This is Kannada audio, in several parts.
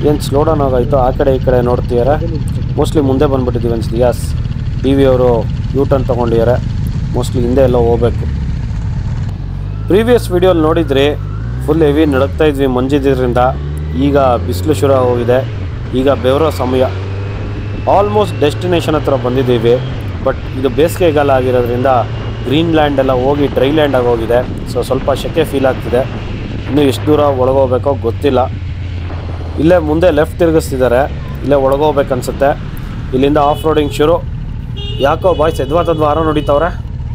ಏನು ಸ್ಲೋ ಡೌನ್ ಆಗೋಯ್ತು ಆ ಕಡೆ ಈ ಕಡೆ ನೋಡ್ತಿದ್ದಾರೆ ಮೋಸ್ಟ್ಲಿ ಮುಂದೆ ಬಂದ್ಬಿಟ್ಟಿದ್ದೀವಿ ಅನ್ಸುತ್ತೆ ಯಸ್ ಟಿ ವಿ ಅವರು ಯೂ ಟರ್ನ್ ತೊಗೊಂಡಿದ್ದಾರೆ ಮೋಸ್ಟ್ಲಿ ಹಿಂದೆ ಎಲ್ಲ ಹೋಗ್ಬೇಕು ಪ್ರೀವಿಯಸ್ ವಿಡಿಯೋಲಿ ನೋಡಿದ್ರಿ ಫುಲ್ ಹೆವಿ ನಡಕ್ತಾ ಇದ್ವಿ ಮಂಜಿದ್ರಿಂದ ಈಗ ಬಿಸಿಲು ಶುರು ಹೋಗಿದೆ ಈಗ ಬೆವರೋ ಸಮಯ ಆಲ್ಮೋಸ್ಟ್ ಡೆಸ್ಟಿನೇಷನ್ ಹತ್ರ ಬಂದಿದ್ದೀವಿ ಬಟ್ ಇದು ಬೇಸಿಗೆಗಾಲ ಆಗಿರೋದ್ರಿಂದ ಗ್ರೀನ್ ಲ್ಯಾಂಡ್ ಎಲ್ಲ ಹೋಗಿ ಡ್ರೈ ಲ್ಯಾಂಡ್ ಆಗಿ ಹೋಗಿದೆ ಸೊ ಸ್ವಲ್ಪ ಶೆಕೆ ಫೀಲ್ ಆಗ್ತಿದೆ ಇನ್ನೂ ಎಷ್ಟು ದೂರ ಒಳಗೋಗ್ಬೇಕೋ ಗೊತ್ತಿಲ್ಲ ಇಲ್ಲೇ ಮುಂದೆ ಲೆಫ್ಟ್ ತಿರುಗಿಸ್ತಿದ್ದಾರೆ ಇಲ್ಲೇ ಒಳಗೋಗ್ಬೇಕನ್ಸುತ್ತೆ ಇಲ್ಲಿಂದ ಆಫ್ ರೋಡಿಂಗ್ ಶುರು ಯಾಕೋ ಬಾಯ್ಸ್ ಎದ್ವಾ ತದ್ವಾ ಆರೋ ನೋಡಿತವ್ರೆ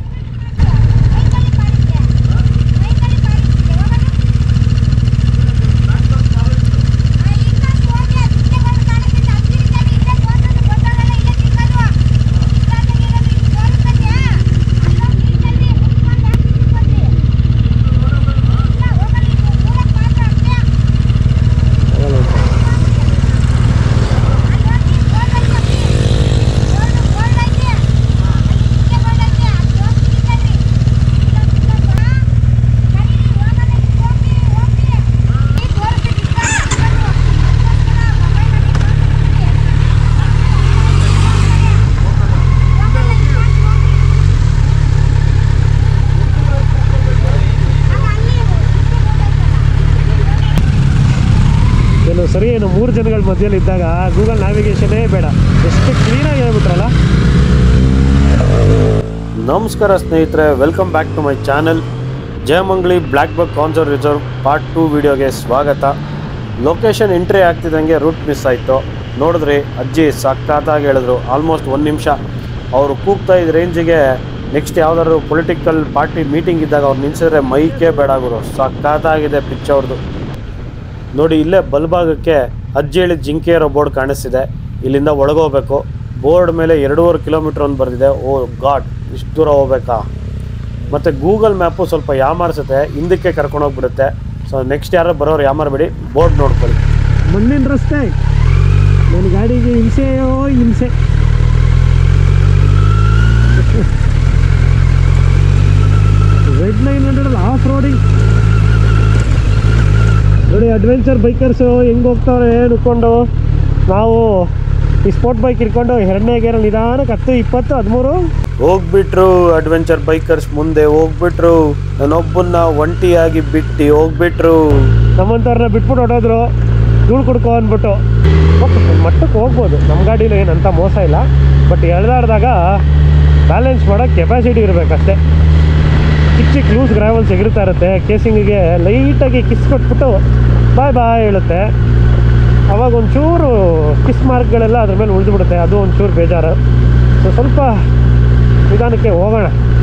ಏನು ಸರಿ ಏನು ಮೂರು ಜನಗಳ ಮಧ್ಯದಲ್ಲಿ ಇದ್ದಾಗ ಗೂಗಲ್ ನ್ಯಾವಿಗೇಷನೇ ಬೇಡ ಎಷ್ಟು ಕ್ಲೀನಾಗಿ ಹೇಳ್ಬಿಟ್ರಲ್ಲ ನಮಸ್ಕಾರ ಸ್ನೇಹಿತರೆ welcome back to my channel Jayamangli black buck conservation reserve part two ವಿಡಿಯೋಗೆ ಸ್ವಾಗತ ಲೊಕೇಶನ್ ಎಂಟ್ರಿ ಆಗ್ತಿದ್ದಂಗೆ ರೂಟ್ ಮಿಸ್ ಆಯಿತು ನೋಡಿದ್ರಿ ಅಜ್ಜಿ ಸಖತ್ತಾಗಿ ಹೇಳಿದ್ರು ಆಲ್ಮೋಸ್ಟ್ ಒಂದು ನಿಮಿಷ ಅವರು ಕೂಗ್ತಾ ಇದ್ದ ರೇಂಜಿಗೆ ನೆಕ್ಸ್ಟ್ ಯಾವ್ದಾದ್ರು ಪೊಲಿಟಿಕಲ್ ಪಾರ್ಟಿ ಮೀಟಿಂಗ್ ಇದ್ದಾಗ ಅವ್ರು ನಿಲ್ಸಿದ್ರೆ ಮೈಕೇ ಬೇಡ ಗುರು ಸಖತ್ತಾಗಿದೆ ಪಿಚ್ ಅವ್ರದ್ದು ನೋಡಿ ಇಲ್ಲೇ ಬಲ್ಭಾಗಕ್ಕೆ ಅಜ್ಜಿ ಹೇಳಿದ ಜಿಂಕೆ ಇರೋ ಬೋರ್ಡ್ ಕಾಣಿಸ್ತಿದೆ ಇಲ್ಲಿಂದ ಒಳಗೋಗ್ಬೇಕು ಬೋರ್ಡ್ ಮೇಲೆ ಎರಡೂವರೆ ಕಿಲೋಮೀಟ್ರ್ ಒಂದು ಬರೆದಿದೆ ಓ ಗಾಡ್ ಇಷ್ಟು ದೂರ ಹೋಗ್ಬೇಕಾ ಮತ್ತು ಗೂಗಲ್ ಮ್ಯಾಪು ಸ್ವಲ್ಪ ಯಾಮಾರಿಸುತ್ತೆ ಹಿಂದಕ್ಕೆ ಕರ್ಕೊಂಡೋಗ್ಬಿಡುತ್ತೆ ಸೊ ನೆಕ್ಸ್ಟ್ ಯಾರು ಬರೋರು ಯಾಮಾರಬೇಡಿ ಬೋರ್ಡ್ ನೋಡ್ಕೊಳ್ಳಿ ಮಣ್ಣಿನ ರಸ್ತೆ ನನ್ನ ಗಾಡಿಗೆ ಹಿಂಸೆಯೋ ಹಿಂಸೆ red nine hundred off roading ನೋಡಿ ಅಡ್ವೆಂಚರ್ ಬೈಕರ್ಸು ಹೆಂಗೆ ಹೋಗ್ತಾವ್ರೆ ನುಕ್ಕೊಂಡು ನಾವು ಈ ಸ್ಪೋರ್ಟ್ ಬೈಕ್ ಇಟ್ಕೊಂಡು ಎರಡನೇ ಗೇರಲ್ಲಿ ನಿಧಾನಕ್ಕೆ ಹತ್ತು ಇಪ್ಪತ್ತು ಹದಿಮೂರು ಹೋಗ್ಬಿಟ್ರು ಅಡ್ವೆಂಚರ್ ಬೈಕರ್ಸ್ ಮುಂದೆ ಹೋಗ್ಬಿಟ್ರು ನಾನೊಬ್ಬನ್ನ ಒಂಟಿಯಾಗಿ ಬಿಟ್ಟು ಹೋಗ್ಬಿಟ್ರು ನಮ್ಮಂಥವ್ರನ್ನ ಬಿಟ್ಬಿಟ್ಟು ಹೊಡೋದ್ರು ಧೂಳು ಕುಡ್ಕೊ ಅಂದ್ಬಿಟ್ಟು ಓಕೆ ಒಂದು ಮಟ್ಟಕ್ಕೆ ಹೋಗ್ಬೋದು ನಮ್ಮ ಗಾಡೀಲಿ ಏನಂತ ಮೋಸ ಇಲ್ಲ ಬಟ್ ಎಳ್ದಾಡ್ದಾಗ ಬ್ಯಾಲೆನ್ಸ್ ಮಾಡೋಕ್ಕೆ ಕೆಪಾಸಿಟಿ ಇರಬೇಕಷ್ಟೇ ಚಿಕ್ಕ ಚಿಕ್ಕ ಲೂಸ್ ಗ್ರಾವಲ್ಸ್ ಎಗಿರ್ತಾ ಇರುತ್ತೆ ಕೇಸಿಂಗಿಗೆ ಲೈಟಾಗಿ ಕಿಸ್ ಕೊಟ್ಬಿಟ್ಟು ಬಾಯ್ ಬಾಯ್ ಹೇಳುತ್ತೆ ಅವಾಗ ಒಂಚೂರು ಕಿಸ್ ಮಾರ್ಕ್ಗಳೆಲ್ಲ ಅದ್ರ ಮೇಲೆ ಉಳಿದ್ಬಿಡುತ್ತೆ ಅದು ಒಂಚೂರು ಬೇಜಾರು ಸೊ ಸ್ವಲ್ಪ ನಿಧಾನಕ್ಕೆ ಹೋಗೋಣ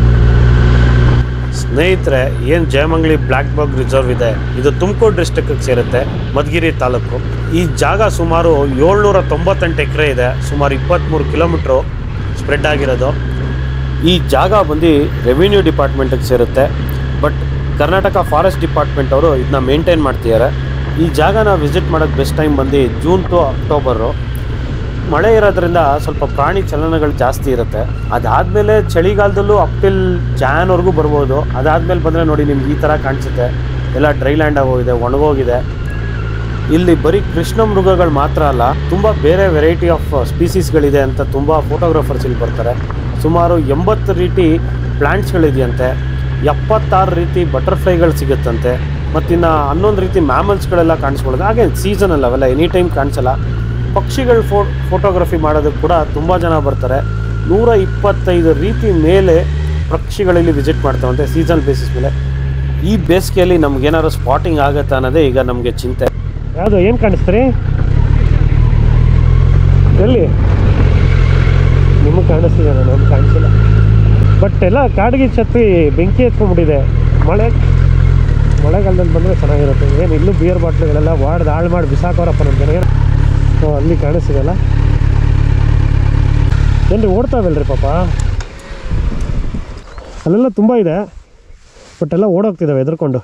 ಸ್ನೇಹಿತರೆ ಏನು ಜಯಮಂಗ್ಲಿ ಬ್ಲ್ಯಾಕ್ ಬಗ್ ರಿಸರ್ವ್ ಇದೆ ಇದು ತುಮಕೂರು ಡಿಸ್ಟಿಕ್ಗೆ ಸೇರುತ್ತೆ ಮಧುಗಿರಿ ತಾಲೂಕು ಈ ಜಾಗ ಸುಮಾರು ಏಳ್ನೂರ ತೊಂಬತ್ತೆಂಟು ಎಕರೆ ಇದೆ ಸುಮಾರು ಇಪ್ಪತ್ತ್ಮೂರು ಕಿಲೋಮೀಟ್ರು ಸ್ಪ್ರೆಡ್ ಆಗಿರೋದು ಈ ಜಾಗ ಬಂದು ರೆವಿನ್ಯೂ ಡಿಪಾರ್ಟ್ಮೆಂಟಿಗೆ ಸೇರುತ್ತೆ ಬಟ್ ಕರ್ನಾಟಕ ಫಾರೆಸ್ಟ್ ಡಿಪಾರ್ಟ್ಮೆಂಟ್ ಅವರು ಇದನ್ನ ಮೇಂಟೈನ್ ಮಾಡ್ತಿದ್ದಾರೆ ಈ ಜಾಗನ ವಿಸಿಟ್ ಮಾಡೋಕ್ಕೆ ಬೆಸ್ಟ್ ಟೈಮ್ ಬಂದು ಜೂನ್ ಟು ಅಕ್ಟೋಬರು ಮಳೆ ಇರೋದ್ರಿಂದ ಸ್ವಲ್ಪ ಪ್ರಾಣಿ ಚಲನಗಳು ಜಾಸ್ತಿ ಇರುತ್ತೆ ಅದಾದಮೇಲೆ ಚಳಿಗಾಲದಲ್ಲೂ ಅಪ್ ಟಿಲ್ ಜಾನ್ವರೆಗೂ ಬರ್ಬೋದು ಅದಾದಮೇಲೆ ಬಂದರೆ ನೋಡಿ ನಿಮ್ಗೆ ಈ ಥರ ಕಾಣಿಸುತ್ತೆ ಎಲ್ಲ ಡ್ರೈ ಲ್ಯಾಂಡ್ ಆಗೋಗಿದೆ ಒಣಗೋಗಿದೆ ಇಲ್ಲಿ ಬರೀ ಕೃಷ್ಣ ಮೃಗಗಳು ಮಾತ್ರ ಅಲ್ಲ ತುಂಬ ಬೇರೆ ವೆರೈಟಿ ಆಫ್ ಸ್ಪೀಸೀಸ್ಗಳಿದೆ ಅಂತ ತುಂಬ ಫೋಟೋಗ್ರಾಫರ್ಸ್ ಇಲ್ಲಿ ಬರ್ತಾರೆ ಸುಮಾರು ಎಂಬತ್ತು ರೀತಿ ಪ್ಲ್ಯಾಂಟ್ಸ್ಗಳಿದೆಯಂತೆ ಎಪ್ಪತ್ತಾರು ರೀತಿ ಬಟರ್ಫ್ಲೈಗಳು ಸಿಗುತ್ತಂತೆ ಮತ್ತಿನ್ನು ಹನ್ನೊಂದು ರೀತಿ ಮ್ಯಾಮಲ್ಸ್ಗಳೆಲ್ಲ ಕಾಣಿಸ್ಕೊಳ್ಳೋದು ಹಾಗೆ ಸೀಸನಲ್ ಅವೆಲ್ಲ ಎನಿ ಟೈಮ್ ಕಾಣಿಸಲ್ಲ ಪಕ್ಷಿಗಳ ಫೋ ಫೋಟೋಗ್ರಫಿ ಮಾಡೋದಕ್ಕೆ ಕೂಡ ತುಂಬ ಜನ ಬರ್ತಾರೆ ನೂರ ಇಪ್ಪತ್ತೈದು ರೀತಿ ಮೇಲೆ ಪಕ್ಷಿಗಳಲ್ಲಿ ವಿಸಿಟ್ ಮಾಡ್ತಾವಂತೆ ಸೀಸನ್ ಬೇಸಿಸ್ ಮೇಲೆ ಈ ಬೇಸಿಗೆಯಲ್ಲಿ ನಮ್ಗೇನಾದ್ರು ಸ್ಪಾಟಿಂಗ್ ಆಗುತ್ತಾ ಅನ್ನೋದೇ ಈಗ ನಮಗೆ ಚಿಂತೆ ಯಾವುದು ಏನು ಕಾಣಿಸ್ತೀರಿ ಎಲ್ಲಿ ನಿಮಗೆ ಕಾಣಿಸ್ತಿದೆ ನನಗೆ ಕಾಣಿಸಿಲ್ಲ ಬಟ್ ಎಲ್ಲ ಕಾಡಿಗೆ ಛತ್ರಿ ಬೆಂಕಿ ಎತ್ಕೊಂಡ್ಬಿಟ್ಟಿದೆ ಮಳೆ ಮಳೆಗಾಲದಲ್ಲಿ ಬಂದರೆ ಚೆನ್ನಾಗಿರುತ್ತೆ ಏನು ಇಲ್ಲೂ ಬಿಯರ್ ಬಾಟ್ಲುಗಳೆಲ್ಲ ವಾಡ್ದು ಹಾಳು ಮಾಡಿ ಬಿಸಾಕೋರಪ್ಪ ನಮ್ಮ ಜನಗೆ ಸೊ ಅಲ್ಲಿ ಕಾಣಿಸ್ತಿದೆಯಲ್ಲ ಏನ್ರಿ ಓಡ್ತಾವಲ್ರಿ ಪಾಪ ಅಲ್ಲೆಲ್ಲ ತುಂಬ ಇದೆ ಬಟ್ ಎಲ್ಲ ಓಡೋಗ್ತಿದ್ದಾವೆ ಎದ್ರುಕೊಂಡು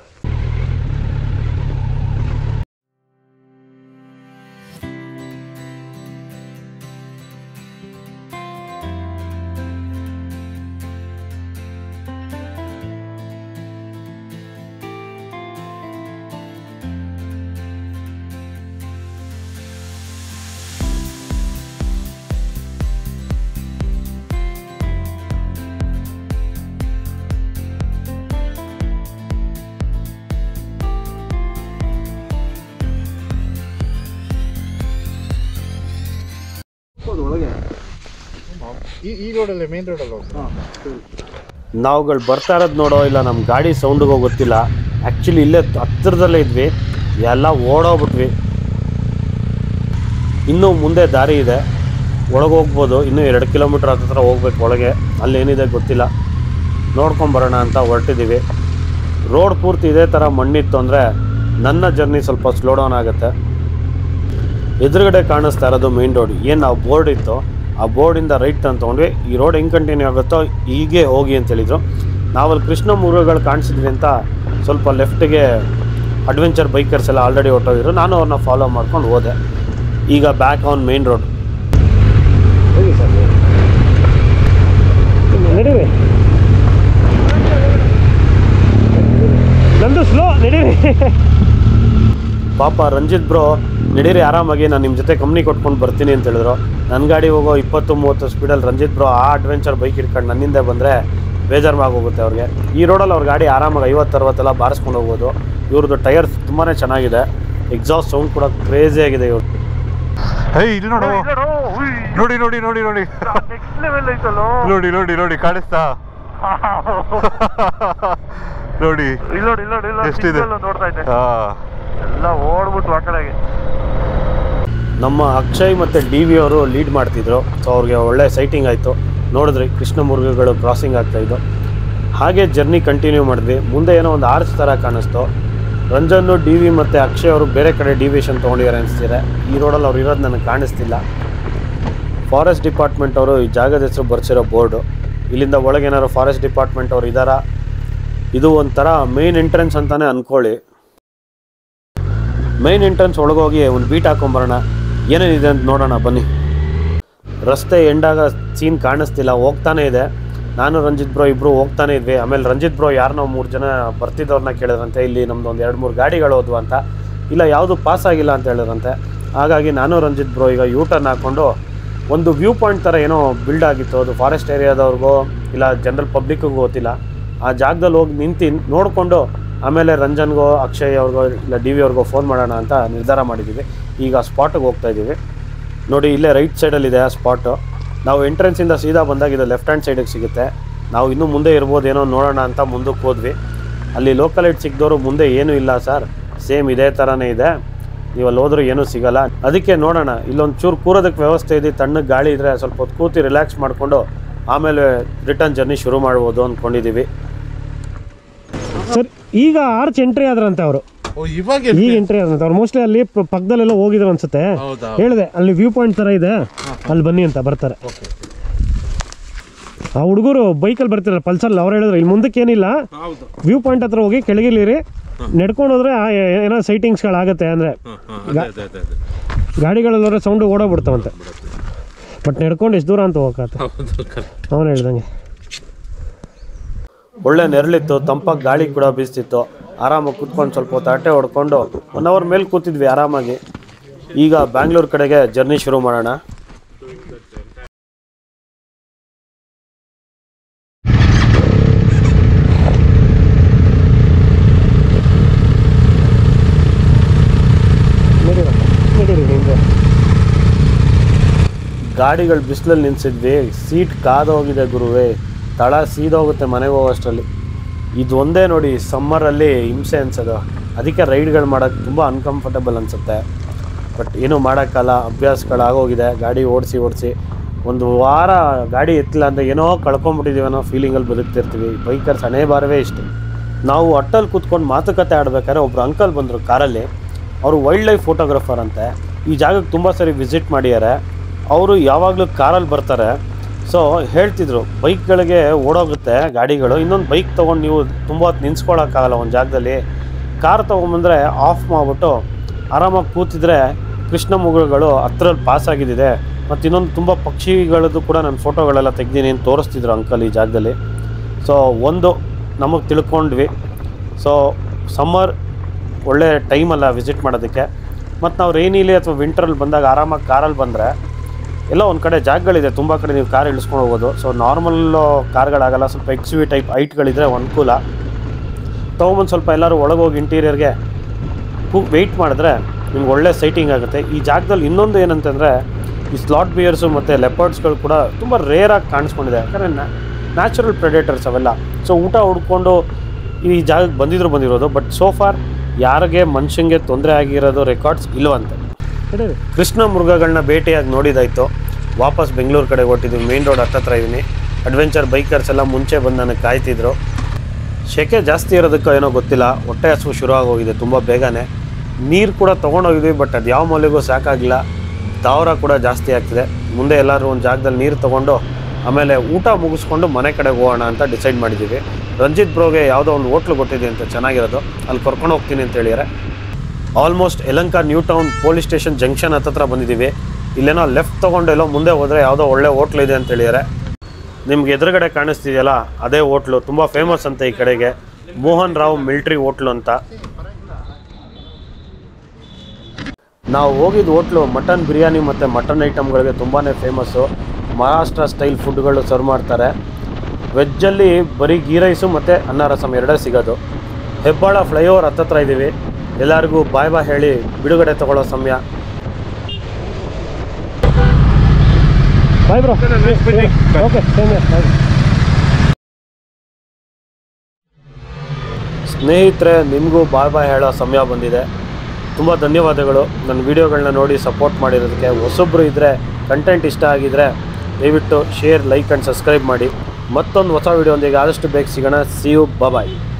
ಈ ಈ ರೋಡಲ್ಲೇ ಮೇನ್ ರೋಡಲ್ಲಿ ಹೋಗ್ತಾ ನಾವುಗಳು ಬರ್ತಾ ಇರೋದು ನೋಡೋ ಇಲ್ಲ ನಮ್ಮ ಗಾಡಿ ಸೌಂಡಿಗೋ ಗೊತ್ತಿಲ್ಲ ಆ್ಯಕ್ಚುಲಿ ಇಲ್ಲೇ ಹತ್ತಿರದಲ್ಲೇ ಇದ್ವಿ ಎಲ್ಲ ಓಡೋಗ್ಬಿಟ್ವಿ ಇನ್ನೂ ಮುಂದೆ ದಾರಿ ಇದೆ ಒಳಗೆ ಹೋಗ್ಬೋದು ಇನ್ನೂ ಎರಡು ಕಿಲೋಮೀಟ್ರ್ ಹತ್ರ ಹೋಗ್ಬೇಕು ಒಳಗೆ ಅಲ್ಲೇನಿದೆ ಗೊತ್ತಿಲ್ಲ ನೋಡ್ಕೊಂಬರೋಣ ಅಂತ ಹೊರಟಿದ್ದೀವಿ ರೋಡ್ ಪೂರ್ತಿ ಇದೇ ಥರ ಮಣ್ಣಿತ್ತು ಅಂದರೆ ನನ್ನ ಜರ್ನಿ ಸ್ವಲ್ಪ ಸ್ಲೋ ಡೌನ್ ಆಗುತ್ತೆ ಎದುರುಗಡೆ ಕಾಣಿಸ್ತಾ ಇರೋದು ಮೇನ್ ರೋಡ್ ಏನು ನಾವು ಬೋರ್ಡ್ ಇತ್ತು ಆ ಬೋರ್ಡಿಂದ ರೈಟ್ ಅಂತ ತೊಗೊಂಡ್ವಿ ಈ ರೋಡ್ ಹೆಂಗೆ ಕಂಟಿನ್ಯೂ ಆಗುತ್ತೋ ಹೀಗೆ ಹೋಗಿ ಅಂತ ಹೇಳಿದರು ನಾವಲ್ಲಿ ಕೃಷ್ಣ ಮುರುಘಗಳು ಕಾಣಿಸಿದ್ವಿ ಅಂತ ಸ್ವಲ್ಪ ಲೆಫ್ಟಿಗೆ ಅಡ್ವೆಂಚರ್ ಬೈಕರ್ಸ್ ಎಲ್ಲ ಆಲ್ರೆಡಿ ಹೊಟ್ಟೋಗಿದ್ರು ನಾನು ಅವ್ರನ್ನ ಫಾಲೋ ಮಾಡ್ಕೊಂಡು ಹೋದೆ ಈಗ ಬ್ಯಾಕ್ ಆನ್ ಮೇನ್ ರೋಡ್ ಹೋಗಿ ಸರ್ ನಡೀರಿ ನಂದು ಸ್ಲೋ ನಡೀರಿ ಪಾಪ ರಂಜಿತ್ ಬ್ರೋ ನಡೀರಿ ಆರಾಮಾಗಿ ನಾನು ನಿಮ್ಮ ಜೊತೆ ಕಂಪ್ನಿ ಕೊಟ್ಕೊಂಡು ಬರ್ತೀನಿ ಅಂತ ಹೇಳಿದ್ರು ನನ್ನ ಗಾಡಿ ಹೋಗೋ ಇಪ್ಪತ್ತು ಮೂವತ್ತು ಸ್ಪೀಡಲ್ಲಿ ರಂಜಿತ್ ಬ್ರೋ ಆ ಅಡ್ವೆಂಚರ್ ಬೈಕ್ ಇಟ್ಕೊಂಡು ನನ್ನಿಂದ ಬಂದರೆ ಬೇಜಾರು ಹೋಗುತ್ತೆ ಅವ್ರಿಗೆ ಈ ರೋಡಲ್ಲಿ ಅವ್ರ ಗಾಡಿ ಆರಾಮಾಗಿ ಐವತ್ತು ಅರವತ್ತೆಲ್ಲ ಬಾರಿಸ್ಕೊಂಡು ಹೋಗ್ಬೋದು ಇವ್ರದ್ದು ಟೈರ್ಸ್ ತುಂಬಾ ಚೆನ್ನಾಗಿದೆ ಎಕ್ಸಾಸ್ಟ್ ಸೌಂಡ್ ಕೂಡ ಕ್ರೇಜಿ ಆಗಿದೆ ಇವ್ರು ಹೇ ಇಲ್ಲಿ ನೋಡು ನೋಡಿ ನೋಡಿ ನೋಡಿ ನೋಡಿ ನೋಡಿ ನೋಡಿ ನೋಡಿ ಕಾಣಿಸ್ತಾ ನೋಡಿ ಇಲ್ಲೋಡಿ ಇಲ್ಲೋಡಿ ಇಲ್ಲೋಡಿ ಎಷ್ಟಿದೆ? ಸಿಗ್ನಲ್ ನೋಡ್ತಾ ಇದ್ದೆ ಹಾ ಎಲ್ಲ ಓಡ್ಬಿಟ್ಟು ಆ ಕಡೆಗೆ ನಮ್ಮ ಅಕ್ಷಯ್ ಮತ್ತು ಡಿ ವಿ ಅವರು ಲೀಡ್ ಮಾಡ್ತಿದ್ರು ಸೊ ಅವ್ರಿಗೆ ಒಳ್ಳೆ ಸೈಟಿಂಗ್ ಆಯಿತು ನೋಡಿದ್ರಿ ಕೃಷ್ಣ ಮುರುಘಗಳು ಕ್ರಾಸಿಂಗ್ ಆಗ್ತಾಯಿದ್ದು ಹಾಗೆ ಜರ್ನಿ ಕಂಟಿನ್ಯೂ ಮಾಡಿದ್ವಿ ಮುಂದೆ ಏನೋ ಒಂದು ಆರ್ಚ್ ಥರ ಕಾಣಿಸ್ತು ರಂಜನ್ನು ಡಿ ವಿ ಮತ್ತು ಅಕ್ಷಯ್ ಅವರು ಬೇರೆ ಕಡೆ ಡಿವಿಷನ್ ತೊಗೊಂಡಿದ್ದಾರೆ ಅನಿಸ್ತಿದೆ ಈ ರೋಡಲ್ಲಿ ಅವ್ರು ಇರೋದು ನನಗೆ ಕಾಣಿಸ್ತಿಲ್ಲ ಫಾರೆಸ್ಟ್ ಡಿಪಾರ್ಟ್ಮೆಂಟ್ ಅವರು ಈ ಜಾಗದ ಹೆಸರು ಬರ್ಸಿರೋ ಬೋರ್ಡು ಇಲ್ಲಿಂದ ಒಳಗೆ ಏನಾದ್ರು ಫಾರೆಸ್ಟ್ ಡಿಪಾರ್ಟ್ಮೆಂಟ್ ಅವ್ರು ಇದ್ದಾರಾ ಇದು ಒಂಥರ ಮೇನ್ ಎಂಟ್ರೆನ್ಸ್ ಅಂತಾನೆ ಅನ್ಕೊಳ್ಳಿ ಮೇನ್ ಎಂಟ್ರೆನ್ಸ್ ಒಳಗೋಗಿ ಒಂದು ಬೀಟ್ ಹಾಕೊಂಬರೋಣ ಏನೇನಿದೆ ಅಂತ ನೋಡೋಣ ಬನ್ನಿ ರಸ್ತೆ ಎಂಡಾಗ ಸೀನ್ ಕಾಣಿಸ್ತಿಲ್ಲ ಹೋಗ್ತಾನೆ ಇದೆ ನಾನು ರಂಜಿತ್ ಬ್ರೋ ಇಬ್ಬರು ಹೋಗ್ತಾನೆ ಇದ್ವಿ ಆಮೇಲೆ ರಂಜಿತ್ ಬ್ರೋ ಯಾರನ್ನೋ ಮೂರು ಜನ ಬರ್ತಿದ್ದವ್ರನ್ನ ಕೇಳಿದ್ರಂತೆ ಇಲ್ಲಿ ನಮ್ದು ಒಂದು ಎರಡು ಮೂರು ಗಾಡಿಗಳು ಹೋದ್ವು ಅಂತ ಇಲ್ಲ ಯಾವುದು ಪಾಸ್ ಆಗಿಲ್ಲ ಅಂತ ಹೇಳಿದ್ರಂತೆ ಹಾಗಾಗಿ ನಾನು ರಂಜಿತ್ ಬ್ರೋ ಈಗ ಯೂ ಟರ್ನ್ ಹಾಕ್ಕೊಂಡು ಒಂದು ವ್ಯೂ ಪಾಯಿಂಟ್ ಥರ ಏನೋ ಬಿಲ್ಡ್ ಆಗಿತ್ತು ಅದು ಫಾರೆಸ್ಟ್ ಏರಿಯಾದವ್ರಿಗೋ ಇಲ್ಲ ಜನರಲ್ ಪಬ್ಲಿಕ್ಕಿಗೂ ಗೊತ್ತಿಲ್ಲ ಆ ಜಾಗದಲ್ಲಿ ಹೋಗಿ ನಿಂತು ನೋಡಿಕೊಂಡು ಆಮೇಲೆ ರಂಜನ್ಗೋ ಅಕ್ಷಯ್ ಅವ್ರಿಗೋ ಇಲ್ಲ ಡಿ ವಿ ಅವ್ರಿಗೋ ಫೋನ್ ಮಾಡೋಣ ಅಂತ ನಿರ್ಧಾರ ಮಾಡಿದ್ದೀವಿ ಈಗ ಸ್ಪಾಟಿಗೆ ಹೋಗ್ತಾ ಇದ್ದೀವಿ ನೋಡಿ ಇಲ್ಲೇ ರೈಟ್ ಸೈಡಲ್ಲಿದೆ ಆ ಸ್ಪಾಟು ನಾವು ಎಂಟ್ರೆನ್ಸಿಂದ ಸೀದಾ ಬಂದಾಗ ಇದು ಲೆಫ್ಟ್ ಹ್ಯಾಂಡ್ ಸೈಡಿಗೆ ಸಿಗುತ್ತೆ ನಾವು ಇನ್ನೂ ಮುಂದೆ ಇರ್ಬೋದೇನೋ ನೋಡೋಣ ಅಂತ ಮುಂದಕ್ಕೆ ಹೋದ್ವಿ ಅಲ್ಲಿ ಲೋಕಲ್ ಏಟ್ ಸಿಕ್ದವರು ಮುಂದೆ ಏನೂ ಇಲ್ಲ ಸರ್ ಸೇಮ್ ಇದೇ ಥರನೇ ಇದೆ ನೀವು ಅಲ್ಲಿ ಹೋದ್ರೂ ಏನೂ ಸಿಗಲ್ಲ ಅದಕ್ಕೆ ನೋಡೋಣ ಇಲ್ಲೊಂದು ಚೂರು ಕೂರೋದಕ್ಕೆ ವ್ಯವಸ್ಥೆ ಇದೆ ತಣ್ಣಗೆ ಗಾಳಿ ಇದ್ದರೆ ಸ್ವಲ್ಪ ಹೊತ್ತು ಕೂತಿ ರಿಲ್ಯಾಕ್ಸ್ ಮಾಡಿಕೊಂಡು ಆಮೇಲೆ ರಿಟರ್ನ್ ಜರ್ನಿ ಶುರು ಮಾಡ್ಬೋದು ಅಂದ್ಕೊಂಡಿದ್ದೀವಿ ಸರ್ ಈಗ ಆರ್ಚ್ ಎಂಟ್ರಿ ಆದ್ರಂತೆ ಅವರು ಓ ಇವಾಗ ಈಗ ಎಂಟ್ರಿ ಆದ್ರಂತೆ ಅವ್ರು ಮೋಸ್ಟ್ಲಿ ಅಲ್ಲಿ ಪ- ಪಕ್ಕದಲ್ಲೆಲ್ಲ ಹೋಗಿದ್ರು ಅನ್ಸುತ್ತೆ ಹೌದಾ ಹೇಳಿದೆ ಅಲ್ಲಿ ವ್ಯೂ ಪಾಯಿಂಟ್ ಥರ ಇದೆ ಅಲ್ಲಿ ಬನ್ನಿ ಅಂತ ಬರ್ತಾರೆ ಓಕೆ ಆ ಹುಡುಗರು ಬೈಕಲ್ಲಿ ಬರ್ತಿರಲ್ಲ ಪಲ್ಸರ್ ಅವ್ರು ಹೇಳಿದ್ರು ಇಲ್ಲಿ ಮುಂದಕ್ಕೆ ಏನಿಲ್ಲ ಹೌದು ವ್ಯೂ ಪಾಯಿಂಟ್ ಹತ್ರ ಹೋಗಿ ಕೆಳಗಿಳಿರಿ ನಡ್ಕೊಂಡು ಹೋದ್ರೆ ಆ ಏ- ಏನೋ ಸೈಟಿಂಗ್ಸ್ಗಳಾಗತ್ತೆ ಅಂದರೆ ಅದೇ ಅದೇ ಅದೇ ಅದೇ ಗಾಡಿಗಳಲ್ಲೋದ್ರೆ ಸೌಂಡು ಓಡೋಗ್ಬಿಡ್ತಾವಂತೆ ಬಟ್ ನಡ್ಕೊಂಡು ಎಷ್ಟು ದೂರ ಅಂತ ಹೋಗತ್ತೆ ಹೌದು ಕರೆಕ್ಟ್ ಅವನು ಹೇಳ್ದಂಗೆ ಒಳ್ಳೆ ನೆರಳಿತ್ತು ತಂಪಾಗಿ ಗಾಳಿ ಕೂಡ ಬೀಸ್ತಿತ್ತು ಆರಾಮಾಗಿ ಕೂತ್ಕೊಂಡು ಸ್ವಲ್ಪ ಹೊತ್ತು ಆಟೆ ಹೊಡ್ಕೊಂಡು ಒನ್ ಅವರ್ ಮೇಲೆ ಕೂತಿದ್ವಿ ಆರಾಮಾಗಿ ಈಗ ಬ್ಯಾಂಗ್ಳೂರ್ ಕಡೆಗೆ ಜರ್ನಿ ಶುರು ಮಾಡೋಣ ನಡೀರಿ ನಡೀರಿ ಹಿಂದೆ ಗಾಡಿಗಳು ಬಿಸಿಲಲ್ಲಿ ನಿಲ್ಸಿದ್ವಿ ಸೀಟ್ ಕಾದೋಗಿದೆ ಗುರುವೇ ತಳ ಸೀದೋಗುತ್ತೆ ಮನೆಗೆ ಹೋಗೋಷ್ಟರಲ್ಲಿ ಇದು ಒಂದೇ ನೋಡಿ ಸಮ್ಮರಲ್ಲಿ ಹಿಂಸೆ ಅನ್ಸೋದು ಅದಕ್ಕೆ ರೈಡ್ಗಳು ಮಾಡೋಕ್ಕೆ ತುಂಬ ಅನ್ಕಂಫರ್ಟಬಲ್ ಅನಿಸುತ್ತೆ ಬಟ್ ಏನೂ ಮಾಡೋಕ್ಕಲ್ಲ ಅಭ್ಯಾಸಗಳಾಗೋಗಿದೆ ಗಾಡಿ ಓಡಿಸಿ ಓಡಿಸಿ ಒಂದು ವಾರ ಗಾಡಿ ಎತ್ತಿಲ್ಲ ಅಂದರೆ ಏನೋ ಕಳ್ಕೊಂಬಿಟ್ಟಿದ್ದೀವಿ ಅನ್ನೋ ಫೀಲಿಂಗಲ್ಲಿ ಬದುಕ್ತಿರ್ತೀವಿ ಬೈಕರ್ಸ್ ಹಣೆ ಬಾರವೇ ಇಷ್ಟು ನಾವು ಅಟ್ಟಲ್ಲಿ ಕೂತ್ಕೊಂಡು ಮಾತುಕತೆ ಆಡ್ಬೇಕಾದ್ರೆ ಒಬ್ರು ಅಂಕಲ್ ಬಂದರು ಕಾರಲ್ಲಿ ಅವರು ವೈಲ್ಡ್ ಲೈಫ್ ಫೋಟೋಗ್ರಾಫರ್ ಅಂತೆ ಈ ಜಾಗಕ್ಕೆ ತುಂಬ ಸರಿ ವಿಸಿಟ್ ಮಾಡಿದ್ದಾರೆ ಅವರು ಯಾವಾಗಲೂ ಕಾರಲ್ಲಿ ಬರ್ತಾರೆ ಸೊ ಹೇಳ್ತಿದ್ರು ಬೈಕ್ಗಳಿಗೆ ಓಡೋಗುತ್ತೆ ಗಾಡಿಗಳು ಇನ್ನೊಂದು ಬೈಕ್ ತೊಗೊಂಡು ನೀವು ತುಂಬ ಹೊತ್ತು ನಿನ್ಸ್ಕೊಳಕ್ಕಾಗಲ್ಲ ಒಂದು ಜಾಗದಲ್ಲಿ ಕಾರ್ ತೊಗೊಂಬಂದರೆ ಆಫ್ ಮಾಡಿಬಿಟ್ಟು ಆರಾಮಾಗಿ ಕೂತಿದ್ರೆ ಕೃಷ್ಣ ಮುಗುಳುಗಳು ಹತ್ರಲ್ಲಿ ಪಾಸ್ ಆಗಿದ್ದಿದೆ ಮತ್ತು ಇನ್ನೊಂದು ತುಂಬ ಪಕ್ಷಿಗಳದ್ದು ಕೂಡ ನಾನು ಫೋಟೋಗಳೆಲ್ಲ ತೆಗ್ದೀನಿ ಅಂತ ತೋರಿಸ್ತಿದ್ರು ಅಂಕಲ್ ಈ ಜಾಗದಲ್ಲಿ ಸೊ ಒಂದು ನಮಗೆ ತಿಳ್ಕೊಂಡ್ವಿ ಸೊ ಸಮ್ಮರ್ ಒಳ್ಳೆ ಟೈಮಲ್ಲ ವಿಸಿಟ್ ಮಾಡೋದಕ್ಕೆ ಮತ್ತು ನಾವು ರೈನಿಲಿ ಅಥವಾ ವಿಂಟ್ರಲ್ಲಿ ಬಂದಾಗ ಆರಾಮಾಗಿ ಕಾರಲ್ಲಿ ಬಂದರೆ ಎಲ್ಲ ಒಂದು ಕಡೆ ಜಾಗಗಳಿದೆ ತುಂಬ ಕಡೆ ನೀವು ಕಾರ್ ಇಳಿಸ್ಕೊಂಡು ಹೋಗೋದು ಸೊ ನಾರ್ಮಲ್ ಕಾರ್ಗಳಾಗಲ್ಲ ಸ್ವಲ್ಪ ಎಕ್ಸ್ ವಿ ಟೈಪ್ ಐಟ್ಗಳಿದ್ರೆ ಅನುಕೂಲ ತೊಗೊಂಬಂದು ಸ್ವಲ್ಪ ಎಲ್ಲರೂ ಒಳಗೋಗಿ ಇಂಟೀರಿಯರ್ಗೆ ಕೂ ವೆಯ್ಟ್ ಮಾಡಿದ್ರೆ ನಿಮ್ಗೆ ಒಳ್ಳೆ ಸೈಟಿಂಗ್ ಆಗುತ್ತೆ ಈ ಜಾಗದಲ್ಲಿ ಇನ್ನೊಂದು ಏನಂತಂದರೆ ಈ ಸ್ಲಾಟ್ ಬಿಯರ್ಸು ಮತ್ತು ಲೆಪರ್ಡ್ಸ್ಗಳು ಕೂಡ ತುಂಬ ರೇರಾಗಿ ಕಾಣಿಸ್ಕೊಂಡಿದೆ ಯಾಕಂದರೆ ನ್ಯಾಚುರಲ್ ಪ್ರೆಡೇಟರ್ಸ್ ಅವೆಲ್ಲ ಸೊ ಊಟ ಹುಡ್ಕೊಂಡು ಈ ಜಾಗಕ್ಕೆ ಬಂದಿದ್ರು ಬಂದಿರೋದು ಬಟ್ ಸೋ ಫಾರ್ ಯಾರಿಗೆ ಮನುಷ್ಯಂಗೆ ತೊಂದರೆ ಆಗಿರೋದು ರೆಕಾರ್ಡ್ಸ್ ಇಲ್ವಂತೆ ನಡೀರಿ ಕೃಷ್ಣ ಮೃಗಗಳನ್ನ ಭೇಟಿಯಾಗಿ ನೋಡಿದಾಯ್ತು ವಾಪಸ್ ಬೆಂಗಳೂರು ಕಡೆ ಹೊಟ್ಟಿದ್ವಿ ಮೇನ್ ರೋಡ್ ಹತ್ತತ್ರ ಇದ್ದೀನಿ ಅಡ್ವೆಂಚರ್ ಬೈಕರ್ಸ್ ಎಲ್ಲ ಮುಂಚೆ ಬಂದು ನನಗೆ ಕಾಯ್ತಿದ್ರು ಸೆಕೆ ಜಾಸ್ತಿ ಇರೋದಕ್ಕೋ ಏನೋ ಗೊತ್ತಿಲ್ಲ ಹೊಟ್ಟೆ ಹಸು ಶುರು ಆಗೋಗಿದೆ ತುಂಬ ಬೇಗನೆ ನೀರು ಕೂಡ ತೊಗೊಂಡೋಗಿದ್ವಿ ಬಟ್ ಅದು ಯಾವ ಮೂಲೆಗೂ ಸಾಕಾಗಿಲ್ಲ ದಾವರ ಕೂಡ ಜಾಸ್ತಿ ಆಗ್ತಿದೆ ಮುಂದೆ ಎಲ್ಲರೂ ಒಂದು ಜಾಗದಲ್ಲಿ ನೀರು ತೊಗೊಂಡು ಆಮೇಲೆ ಊಟ ಮುಗಿಸ್ಕೊಂಡು ಮನೆ ಕಡೆಗೆ ಹೋಗೋಣ ಅಂತ ಡಿಸೈಡ್ ಮಾಡಿದ್ದೀವಿ ರಂಜಿತ್ ಬ್ರೋಗೆ ಯಾವುದೋ ಒಂದು ಹೋಟ್ಲು ಕೊಟ್ಟಿದೆ ಅಂತ ಚೆನ್ನಾಗಿರೋದು ಅಲ್ಲಿ ಕರ್ಕೊಂಡು ಹೋಗ್ತೀನಿ ಅಂತ ಹೇಳಿದ್ದಾರೆ almost Yelahanka new town police station junction ಹತ್ತತ್ರ ಬಂದಿದ್ದೀವಿ ಇಲ್ಲೇನೋ ಲೆಫ್ಟ್ ತೊಗೊಂಡು ಎಲ್ಲೋ ಮುಂದೆ ಹೋದರೆ ಯಾವುದೋ ಒಳ್ಳೆ ಹೋಟ್ಲ್ ಇದೆ ಅಂತ ಹೇಳಿದ್ದಾರೆ ನಿಮ್ಗೆ ಎದುರುಗಡೆ ಕಾಣಿಸ್ತಿದೆಯಲ್ಲ ಅದೇ ಹೋಟ್ಲು ತುಂಬ ಫೇಮಸ್ ಅಂತ ಈ ಕಡೆಗೆ ಮೋಹನ್ ರಾವ್ ಮಿಲ್ಟ್ರಿ ಹೋಟ್ಲು ಅಂತ ನಾವು ಹೋಗಿದ್ದ ಹೋಟ್ಲು ಮಟನ್ ಬಿರಿಯಾನಿ ಮತ್ತು ಮಟನ್ ಐಟಮ್ಗಳಿಗೆ ತುಂಬಾ ಫೇಮಸ್ಸು ಮಹಾರಾಷ್ಟ್ರ ಸ್ಟೈಲ್ ಫುಡ್ಗಳು ಸರ್ವ್ ಮಾಡ್ತಾರೆ ವೆಜ್ಜಲ್ಲಿ ಬರೀ ಗೀ ರೈಸು ಮತ್ತು ಅನ್ನ ರಸಮ್ ಎರಡೇ ಸಿಗೋದು ಹೆಬ್ಬಾಳ ಫ್ಲೈಓವರ್ ಹತ್ತತ್ರ ಇದ್ದೀವಿ ಎಲ್ಲರಿಗೂ ಬಾಯ್ ಬಾಯ್ ಹೇಳಿ ಬಿಡುಗಡೆ ತಗೊಳ್ಳೋ ಸಮಯ ಬಾಯ್ ಬ್ರೋ ಓಕೆ ಸೇಮ್ ಸ್ನೇಹಿತರೆ ನಿಮಗೂ ಬಾಯ್ ಬಾಯ್ ಹೇಳೋ ಸಮಯ ಬಂದಿದೆ ತುಂಬ ಧನ್ಯವಾದಗಳು ನನ್ನ ವೀಡಿಯೋಗಳನ್ನ ನೋಡಿ ಸಪೋರ್ಟ್ ಮಾಡಿರೋದಕ್ಕೆ ಹೊಸೊಬ್ಬರು ಇದ್ದರೆ ಕಂಟೆಂಟ್ ಇಷ್ಟ ಆಗಿದರೆ ದಯವಿಟ್ಟು ಶೇರ್ ಲೈಕ್ ಆ್ಯಂಡ್ ಸಬ್ಸ್ಕ್ರೈಬ್ ಮಾಡಿ ಮತ್ತೊಂದು ಹೊಸ ವೀಡಿಯೋ ಒಂದಿಗೆ ಆದಷ್ಟು ಬೇಗ ಸಿಗೋಣ ಸಿ ಯು ಬಾಯ್